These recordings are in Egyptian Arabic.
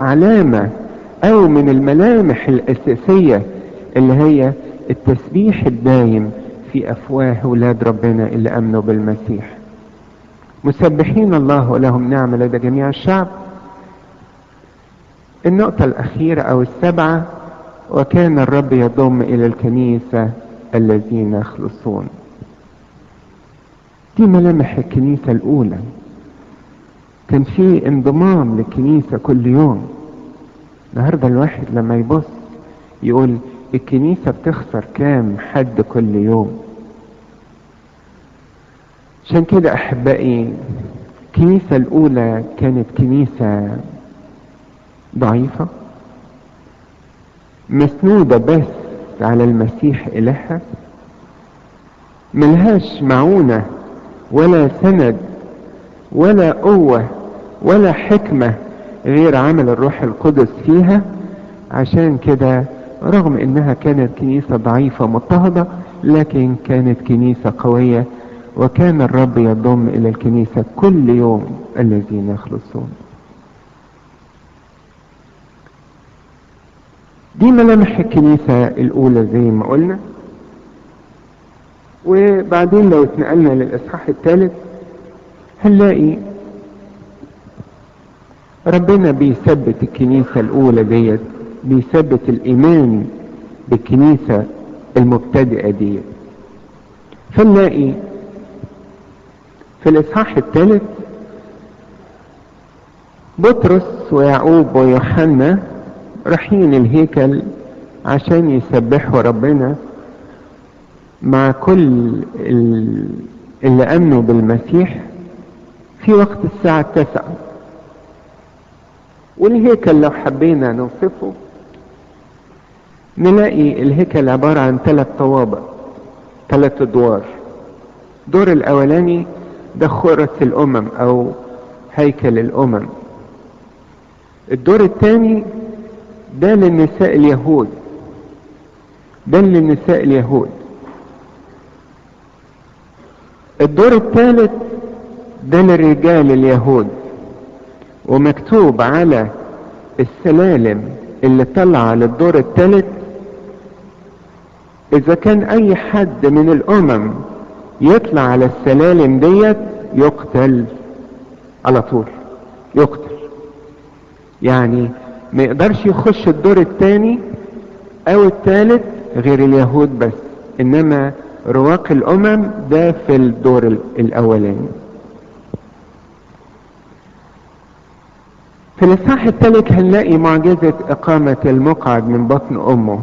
علامة او من الملامح الاساسية اللي هي التسبيح الدايم في افواه اولاد ربنا اللي امنوا بالمسيح مسبحين الله ولهم نعمة لدى جميع الشعب النقطة الأخيرة أو السبعة وكان الرب يضم إلى الكنيسة الذين يخلصون دي ملامح الكنيسة الأولى كان في انضمام للكنيسة كل يوم النهاردة الواحد لما يبص يقول الكنيسة بتخسر كام حد كل يوم عشان كده أحبائي الكنيسة الأولى كانت كنيسة ضعيفة مسنودة بس على المسيح إلهها ملهاش معونة ولا سند ولا قوة ولا حكمة غير عمل الروح القدس فيها عشان كده رغم انها كانت كنيسة ضعيفة مضطهدة لكن كانت كنيسة قوية وكان الرب يضم الى الكنيسة كل يوم الذين يخلصون دي ملامح الكنيسة الاولى زي ما قلنا وبعدين لو اتنقلنا للاصحاح الثالث هنلاقي ربنا بيثبت الكنيسة الاولى ديت بيثبت الايمان بالكنيسة المبتدئة ديت فنلاقي في الاصحاح الثالث بطرس ويعقوب ويوحنا رايحين الهيكل عشان يسبحوا ربنا مع كل اللي امنوا بالمسيح في وقت الساعة التاسعة والهيكل لو حبينا نوصفه نلاقي الهيكل عبارة عن ثلاث طوابق ثلاث ادوار الدور الاولاني ده خرس الامم او هيكل الامم الدور الثاني ده للنساء اليهود ده للنساء اليهود الدور الثالث ده للرجال اليهود ومكتوب على السلالم اللي طلع للدور الثالث اذا كان اي حد من الامم يطلع على السلالم ديت يقتل على طول يقتل يعني ما يقدرش يخش الدور الثاني او الثالث غير اليهود بس انما رواق الامم ده في الدور الاولاني في الاصحاح الثالث هنلاقي معجزة اقامة المقعد من بطن امه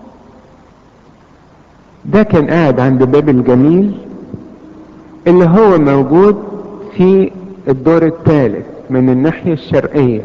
ده كان قاعد عند باب الجميل اللي هو موجود في الدور الثالث من الناحية الشرقية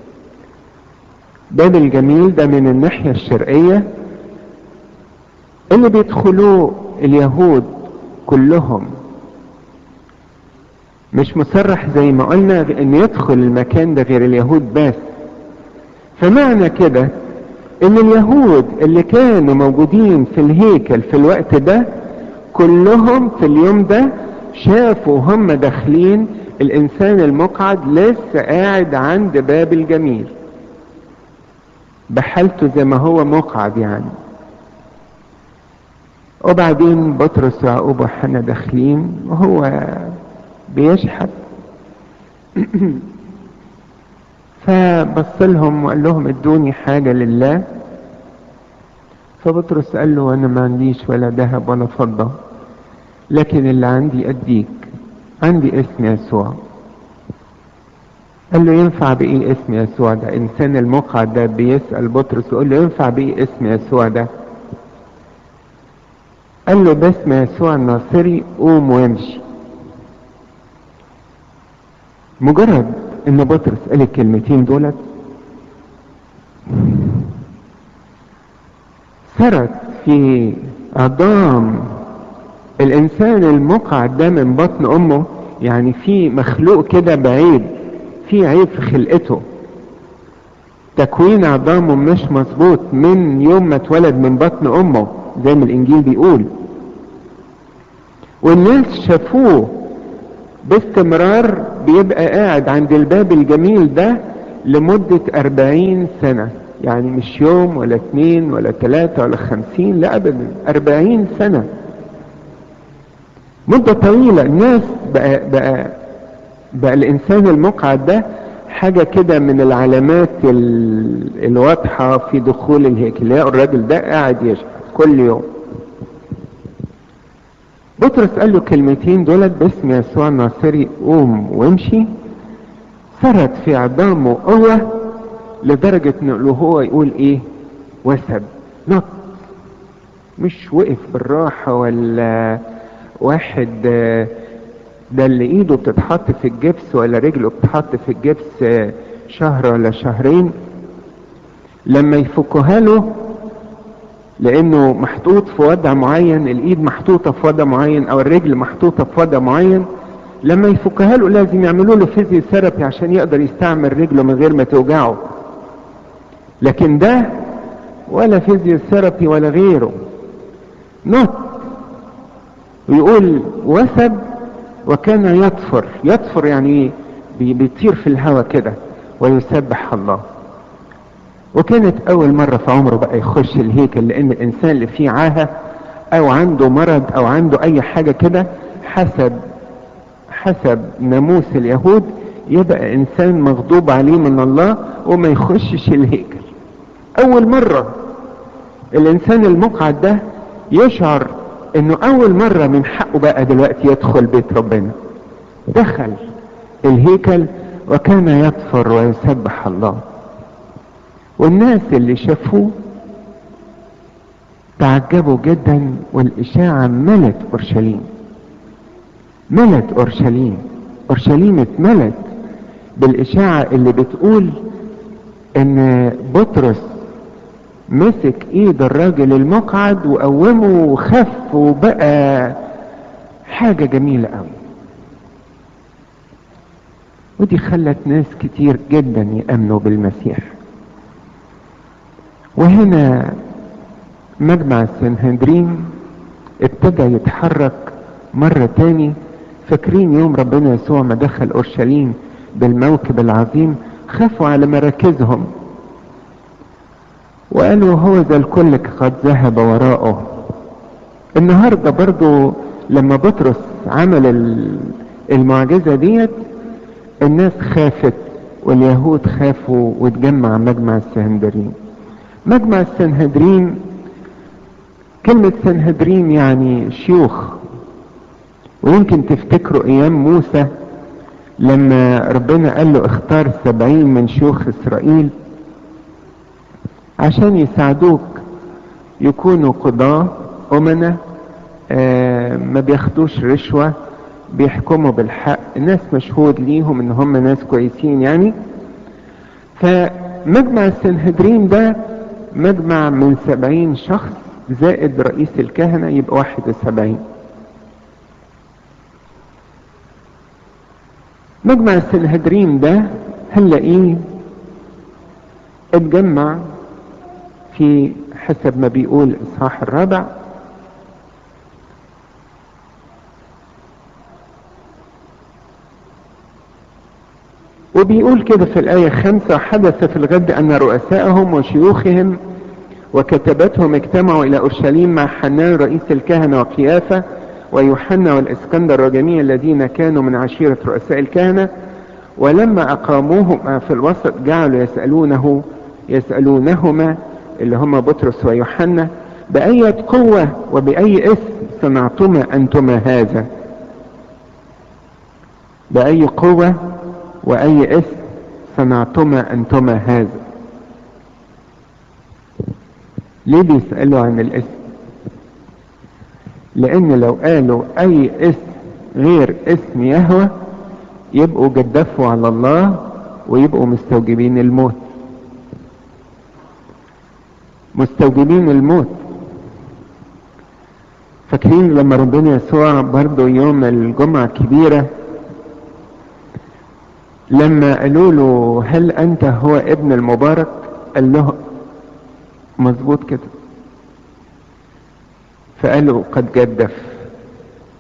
باب الجميل ده من الناحية الشرقية اللي بيدخلوه اليهود كلهم مش مصرح زي ما قلنا ان يدخل المكان ده غير اليهود بس فمعنى كده ان اليهود اللي كانوا موجودين في الهيكل في الوقت ده كلهم في اليوم ده شافوا هم داخلين الانسان المقعد لسه قاعد عند باب الجميل بحالته زي ما هو مقعد يعني وبعدين بطرس ويعقوب وحنا داخلين وهو بيشحت فبص لهم وقال لهم ادوني حاجة لله فبطرس قال له انا ما عنديش ولا ذهب ولا فضة لكن اللي عندي اديك عندي اسم يسوع قال له ينفع بايه اسم يسوع ده انسان المقعد ده بيسأل بطرس يقول له ينفع بايه اسم يسوع ده قال له باسم يسوع الناصري قوم وامشي مجرد ان بطرس قال الكلمتين دولت سرت في عظام الانسان المقعد ده من بطن امه يعني في مخلوق كده بعيب في عيب في خلقته تكوين عظامه مش مظبوط من يوم ما اتولد من بطن امه زي ما الانجيل بيقول والناس شافوه باستمرار بيبقى قاعد عند الباب الجميل ده لمدة أربعين سنة يعني مش يوم ولا اثنين ولا ثلاثة ولا خمسين لا أبدا أربعين سنة مدة طويلة الناس بقى, بقى, بقى الإنسان المقعد ده حاجة كده من العلامات الواضحة في دخول الهيكل يلاقوا الراجل ده قاعد يشهد كل يوم بطرس قال له كلمتين دولت باسم يسوع الناصري قوم وامشي سرت في عظامه قوة لدرجة انه هو يقول ايه وسب نط مش وقف بالراحة ولا واحد ده اللي ايده بتتحط في الجبس ولا رجله بتتحط في الجبس شهر ولا شهرين لما يفكوها له لانه محطوط في وضع معين الايد محطوطة في وضع معين او الرجل محطوطة في وضع معين لما يفكها له لازم يعملوا له فيزيو ثيرابي عشان يقدر يستعمل رجله من غير ما توجعه لكن ده ولا فيزيو ثيرابي ولا غيره نط ويقول وثب وكان يطفر يطفر يعني بيطير في الهواء كده ويسبح الله وكانت اول مرة في عمره بقى يخش الهيكل لان الانسان اللي فيه عاهة او عنده مرض او عنده اي حاجة كده حسب حسب ناموس اليهود يبقى انسان مغضوب عليه من الله وما يخشش الهيكل اول مرة الانسان المقعد ده يشعر انه اول مرة من حقه بقى دلوقتي يدخل بيت ربنا دخل الهيكل وكان يطفر ويسبح الله والناس اللي شافوه تعجبوا جدا والاشاعة ملت اورشليم ملت اورشليم اورشليم اتملت بالاشاعة اللي بتقول ان بطرس مسك ايد الراجل المقعد وقومه وخف وبقى حاجة جميلة قوي ودي خلت ناس كتير جدا يأمنوا بالمسيح وهنا مجمع السنهدرين ابتدى يتحرك مرة تاني فاكرين يوم ربنا يسوع ما دخل اورشليم بالموكب العظيم خافوا على مراكزهم وقالوا هو ذا الكل قد ذهب وراءه النهاردة برضو لما بطرس عمل المعجزة ديت الناس خافت واليهود خافوا واتجمع مجمع السنهدرين مجمع السنهدرين كلمة سنهدرين يعني شيوخ ويمكن تفتكروا ايام موسى لما ربنا قال له اختار سبعين من شيوخ اسرائيل عشان يساعدوك يكونوا قضاة أمنة آه ما بياخدوش رشوة بيحكموا بالحق ناس مشهود ليهم ان هم ناس كويسين يعني فمجمع السنهدرين ده مجمع من سبعين شخص زائد رئيس الكهنة يبقى واحد وسبعين مجمع السنهدرين ده هنلاقيه اتجمع في حسب ما بيقول الاصحاح الرابع وبيقول كده في الآية خمسة حدث في الغد أن رؤسائهم وشيوخهم وكتبتهم اجتمعوا إلى أورشليم مع حنان رئيس الكهنة وقيافة ويوحنا والإسكندر وجميع الذين كانوا من عشيرة رؤساء الكهنة ولما أقاموهم في الوسط جعلوا يسألونه يسألونهما اللي هم بطرس ويوحنا بأية قوة وبأي اسم صنعتما أنتما هذا بأي قوة وأي اسم صنعتما أنتما هذا ليه بيسألوا عن الاسم لأن لو قالوا أي اسم غير اسم يهوى يبقوا جدفوا على الله ويبقوا مستوجبين الموت مستوجبين الموت فاكرين لما ربنا يسوع برضه يوم الجمعة الكبيرة لما قالوا له هل انت هو ابن المبارك قال له مظبوط كده فقالوا قد جدف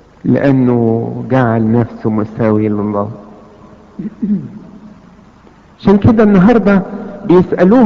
لانه جعل نفسه مساوي لله عشان كده النهارده بيسألوه